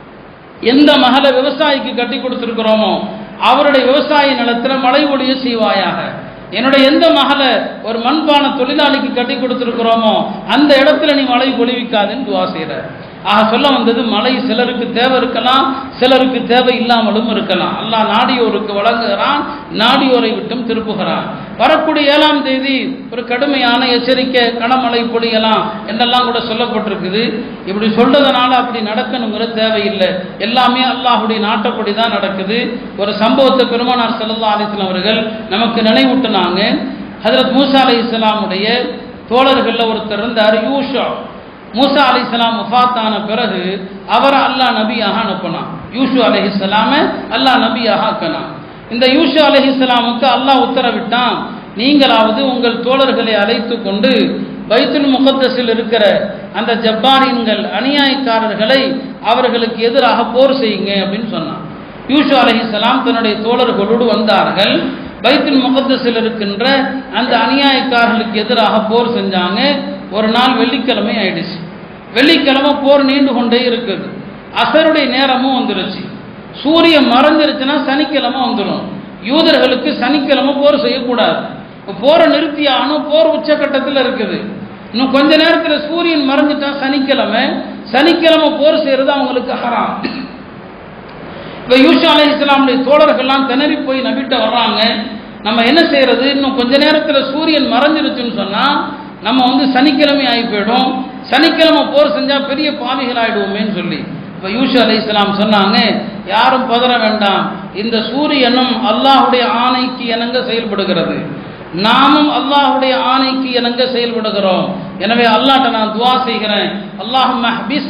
A: எந்த மகளை விவசாயிக்கு கட்டி கொடுத்துருக்கிறோமோ அவருடைய விவசாய நிலத்துல மழை ஒளிய செய்வாயாக என்னுடைய எந்த மகளை ஒரு மண்பான தொழிலாளிக்கு கட்டி கொடுத்துருக்கிறோமோ அந்த இடத்துல நீ மழை பொழிவிக்காதுன்னு துவா செய்கிற ஆக சொல்ல வந்தது மழை சிலருக்கு தேவை இருக்கலாம் சிலருக்கு தேவை இல்லாமலும் இருக்கலாம் அல்லாஹ் நாடியோருக்கு வழங்குகிறான் நாடியோரை விட்டும் திருப்புகிறான் வரக்கூடிய ஏழாம் தேதி ஒரு கடுமையான எச்சரிக்கை கனமழை பொழியலாம் என்றெல்லாம் கூட சொல்லப்பட்டிருக்குது இப்படி சொல்றதுனால அப்படி நடக்கணுங்கிற தேவையில்லை எல்லாமே அல்லாஹுடைய நாட்டப்படி தான் நடக்குது ஒரு சம்பவத்தை பெருமானார் ஸல்லல்லாஹு அலைஹி வஸல்லம் அவர்கள் நமக்கு நினைவூட்டினாங்க ஹஜரத் மூசா அலை இஸ்லாமுடைய தோழர்களில் ஒருத்தர் இருந்தார் யூஷா மூசா அலை இஸ்லாம் முஃபாத்தான பிறகு அவரை அல்லாஹ் நபியாக அனுப்பினான் யூஷு அலை இஸ்லாம அல்லாஹ் நபியாக ஆக்கினான் இந்த யூஷு அலை இஸ்லாமுக்கு அல்லாஹ் உத்தரவிட்டான் நீங்களாவது உங்கள் தோழர்களை அழைத்து கொண்டு பைத்துல் முகத்தஸில் இருக்கிற அந்த ஜப்பாரின்கள் அநியாயக்காரர்களை அவர்களுக்கு எதிராக போர் செய்யுங்க அப்படின்னு சொன்னான் யூஷு அலைஹிஸ்ஸலாம் தன்னுடைய தோழர்களோடு வந்தார்கள் பைத்துல் முகத்தஸில் இருக்கின்ற அந்த அநியாயக்காரர்களுக்கு எதிராக போர் செஞ்சாங்க ஒரு நாள் வெள்ளிக்கிழமை ஆயிடுச்சு வெள்ளிக்கிழமை போர் நீண்டு கொண்டே இருக்குது அசருடைய நேரமும் வந்துருச்சு சூரியன் மறைஞ்சிருச்சுன்னா சனிக்கிழமை வந்துடும் யூதர்களுக்கு சனிக்கிழமை போர் செய்யக்கூடாது இப்போ போரை நிறுத்தி ஆனும் போர் உச்சக்கட்டத்தில் இருக்குது இன்னும் கொஞ்ச நேரத்தில் சூரியன் மறைஞ்சிட்டா சனிக்கிழமை சனிக்கிழமை போர் செய்யறது அவங்களுக்கு ஹராம் இப்போ யூஷா அலி இஸ்லாமுடைய தோழர்கள்லாம் திணறி போய் நபிட்ட வர்றாங்க நம்ம என்ன செய்யறது இன்னும் கொஞ்ச நேரத்தில் சூரியன் மறைஞ்சிருச்சுன்னு சொன்னா நம்ம வந்து சனிக்கிழமை ஆகி போயிடும் சனிக்கிழமை போர் செஞ்சா பெரிய பாவிகள் ஆயிடுவோமேன்னு சொல்லி இப்போ யூஷா அலி இஸ்லாம் சொன்னாங்க யாரும் பதற வேண்டாம் இந்த சூரியனும் அல்லாஹுடைய ஆணைக்கு இணங்க செயல்படுகிறது நாமும் அல்லாஹுடைய ஆணைக்கு இணங்க செயல்படுகிறோம் எனவே அல்லாட்ட நான் துவா செய்கிறேன் அல்லாஹும்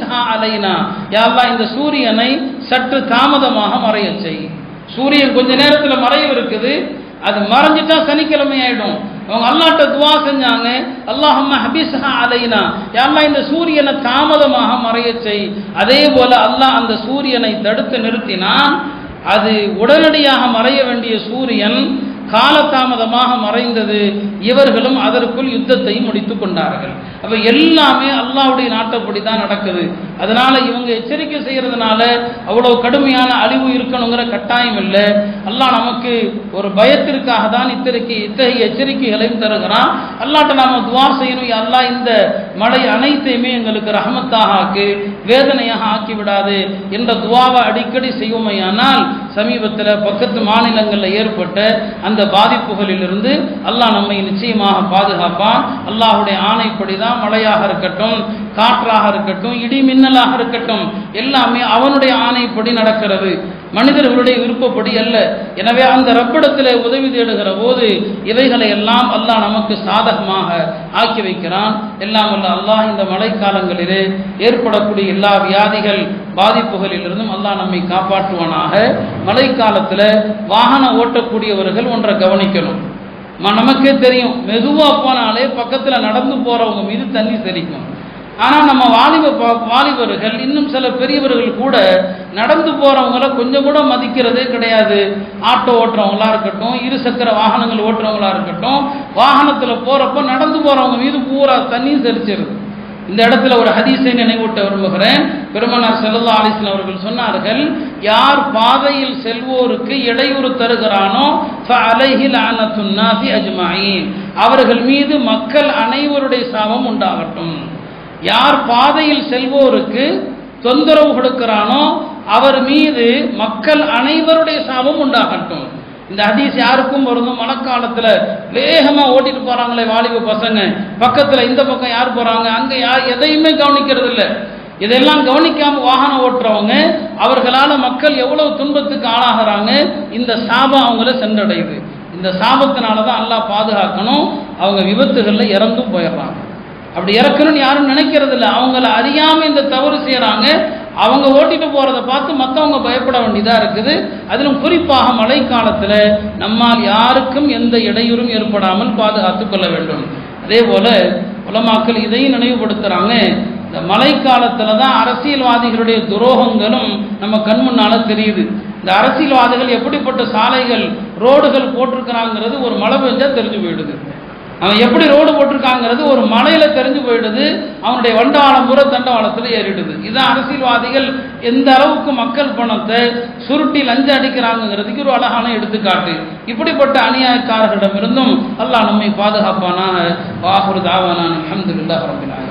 A: அலைனா யா அல்லாஹ் இந்த சூரியனை சற்று தாமதமாக மறைய செய் சூரியன் கொஞ்ச நேரத்தில் மறைய இருக்குது அது மறைஞ்சிட்டா சனிக்கிழமை ஆயிடும் அவங்க அல்லாட்ட துவா செஞ்சாங்க அல்லாஹம்ம ஹபிஸ்ஹா அலைனா யாரெல்லாம் இந்த சூரியனை தாமதமாக மறைய செய் அதே போல அல்லாஹ் அந்த சூரியனை தடுத்து நிறுத்தினான் அது உடனடியாக மறைய வேண்டிய சூரியன் காலதாமதமாக மறைந்தது இவர்களும் அதற்குள் யுத்தத்தை முடித்து கொண்டார்கள் அப்ப எல்லாமே அல்லாவுடைய நாட்டப்படி தான் நடக்குது அதனால இவங்க எச்சரிக்கை செய்யறதுனால அவ்வளவு கடுமையான அழிவு இருக்கணுங்கிற கட்டாயம் இல்லை அல்லாஹ் நமக்கு ஒரு பயத்திற்காக தான் இத்தகைய இத்தகைய எச்சரிக்கைகளையும் தருகிறான் அல்லாட்ட நாம துவா செய்யணும் அல்லாஹ் இந்த மழை அனைத்தையுமே எங்களுக்கு ரஹமத்தாக ஆக்கு வேதனையாக ஆக்கி விடாது என்ற துவாவை அடிக்கடி செய்வோமையானால் சமீபத்தில் பக்கத்து மாநிலங்களில் ஏற்பட்ட அந்த பாதிப்புகளிலிருந்து அல்லாஹ் நம்மை நிச்சயமாக பாதுகாப்பான் அல்லாஹுடைய ஆணைப்படி தான் மழையாக இருக்கட்டும் காற்றாக இருக்கட்டும் இடி மின்னலாக இருக்கட்டும் எல்லாமே அவனுடைய ஆணைப்படி நடக்கிறது மனிதர்களுடைய விருப்பப்படி அல்ல எனவே அந்த ரப்பிடத்தில் உதவி தேடுகிற போது இவைகளை எல்லாம் அல்லாஹ் நமக்கு சாதகமாக ஆக்கி வைக்கிறான் எல்லாம் அல்ல அல்லாஹ் இந்த மழைக்காலங்களிலே ஏற்படக்கூடிய எல்லா வியாதிகள் பாதிப்புகளிலிருந்தும் அல்லாஹ் நம்மை காப்பாற்றுவானாக மழைக்காலத்தில் வாகனம் ஓட்டக்கூடியவர்கள் ஒன்றை கவனிக்கணும் நமக்கே தெரியும் மெதுவாக போனாலே பக்கத்தில் நடந்து போகிறவங்க மீது தண்ணி தெளிக்கும் ஆனால் நம்ம வாலிப வாலிபர்கள் இன்னும் சில பெரியவர்கள் கூட நடந்து போகிறவங்கள கொஞ்சம் கூட மதிக்கிறதே கிடையாது ஆட்டோ ஓட்டுறவங்களா இருக்கட்டும் இருசக்கர வாகனங்கள் ஓட்டுறவங்களா இருக்கட்டும் வாகனத்தில் போகிறப்ப நடந்து போகிறவங்க மீது பூரா தண்ணியும் தெரிச்சிருது இந்த இடத்துல ஒரு ஹதீஸை நினைவூட்ட விரும்புகிறேன் பெருமனார் செல்லல்லா அலிஸ்லாம் அவர்கள் சொன்னார்கள் யார் பாதையில் செல்வோருக்கு இடையூறு தருகிறானோ அலைஹில் ஆனத்துன்னாசி அஜ்மாயின் அவர்கள் மீது மக்கள் அனைவருடைய சாபம் உண்டாகட்டும் யார் பாதையில் செல்வோருக்கு தொந்தரவு கொடுக்கிறானோ அவர் மீது மக்கள் அனைவருடைய சாபம் உண்டாகட்டும் இந்த ஹதீஸ் யாருக்கும் பொருந்தும் மழைக்காலத்தில் வேகமாக ஓட்டிட்டு போகிறாங்களே வாலிப பசங்க பக்கத்தில் இந்த பக்கம் யார் போகிறாங்க அங்கே யார் எதையுமே கவனிக்கிறது இல்லை இதெல்லாம் கவனிக்காம வாகனம் ஓட்டுறவங்க அவர்களால் மக்கள் எவ்வளவு துன்பத்துக்கு ஆளாகிறாங்க இந்த சாபம் அவங்கள சென்றடையுது இந்த சாபத்தினால தான் அல்லாஹ் பாதுகாக்கணும் அவங்க விபத்துகளில் இறந்தும் போயிடுறாங்க அப்படி இறக்கணும்னு யாரும் நினைக்கிறது இல்லை அவங்கள அறியாமல் இந்த தவறு செய்கிறாங்க அவங்க ஓட்டிட்டு போகிறத பார்த்து மற்றவங்க பயப்பட வேண்டியதாக இருக்குது அதிலும் குறிப்பாக மழைக்காலத்தில் நம்மால் யாருக்கும் எந்த இடையூறும் ஏற்படாமல் பாதுகாத்து கொள்ள வேண்டும் அதே போல் உலமாக்கள் இதையும் நினைவுபடுத்துகிறாங்க இந்த மழைக்காலத்தில் தான் அரசியல்வாதிகளுடைய துரோகங்களும் நம்ம கண் முன்னால் தெரியுது இந்த அரசியல்வாதிகள் எப்படிப்பட்ட சாலைகள் ரோடுகள் போட்டிருக்கிறாங்கிறது ஒரு மழை பெஞ்சால் தெரிஞ்சு போயிடுது அவன் எப்படி ரோடு போட்டிருக்காங்கிறது ஒரு மலையில தெரிஞ்சு போயிடுது அவனுடைய வண்டவாளம் பூரா தண்டவாளத்தில் ஏறிடுது இதுதான் அரசியல்வாதிகள் எந்த அளவுக்கு மக்கள் பணத்தை சுருட்டி லஞ்சம் அடிக்கிறாங்கிறதுக்கு ஒரு அழகான எடுத்துக்காட்டு இப்படிப்பட்ட அநியாயக்காரர்களிடமிருந்தும் அல்லாஹ் நம்மை பாதுகாப்பானாக வாகுரு தாவானான் அஹமதுல்லா ரபினாக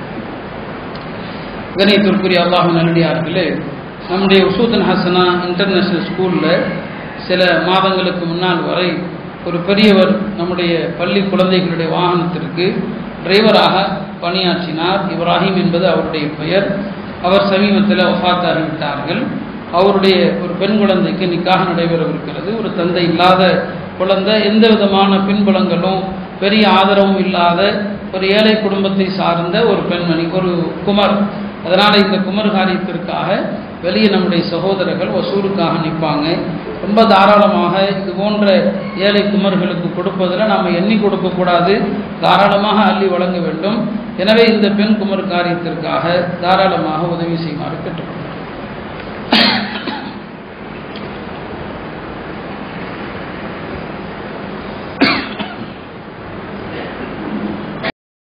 A: கணியத்திற்குரிய அல்லாஹ் நல்லடியார்களே நம்முடைய உசூதன் ஹசனா இன்டர்நேஷனல் ஸ்கூலில் சில மாதங்களுக்கு முன்னால் வரை ஒரு பெரியவர் நம்முடைய பள்ளி குழந்தைகளுடைய வாகனத்திற்கு டிரைவராக பணியாற்றினார் இப்ராஹிம் என்பது அவருடைய பெயர் அவர் சமீபத்தில் ஒஃபாத்தாகிவிட்டார்கள் அவருடைய ஒரு பெண் குழந்தைக்கு நிக்காக நடைபெறவிருக்கிறது ஒரு தந்தை இல்லாத குழந்தை எந்த விதமான பின்புலங்களும் பெரிய ஆதரவும் இல்லாத ஒரு ஏழை குடும்பத்தை சார்ந்த ஒரு பெண்மணி ஒரு குமர் அதனால் இந்த குமர் காரியத்திற்காக வெளியே நம்முடைய சகோதரர்கள் வசூலுக்காக நிற்பாங்க ரொம்ப தாராளமாக இது போன்ற ஏழை குமர்களுக்கு கொடுப்பதில் நாம் எண்ணி கொடுக்கக்கூடாது தாராளமாக அள்ளி வழங்க வேண்டும் எனவே இந்த பெண் குமர் காரியத்திற்காக தாராளமாக உதவி செய்யுமாறு கேட்டுக்கொள்கிறோம்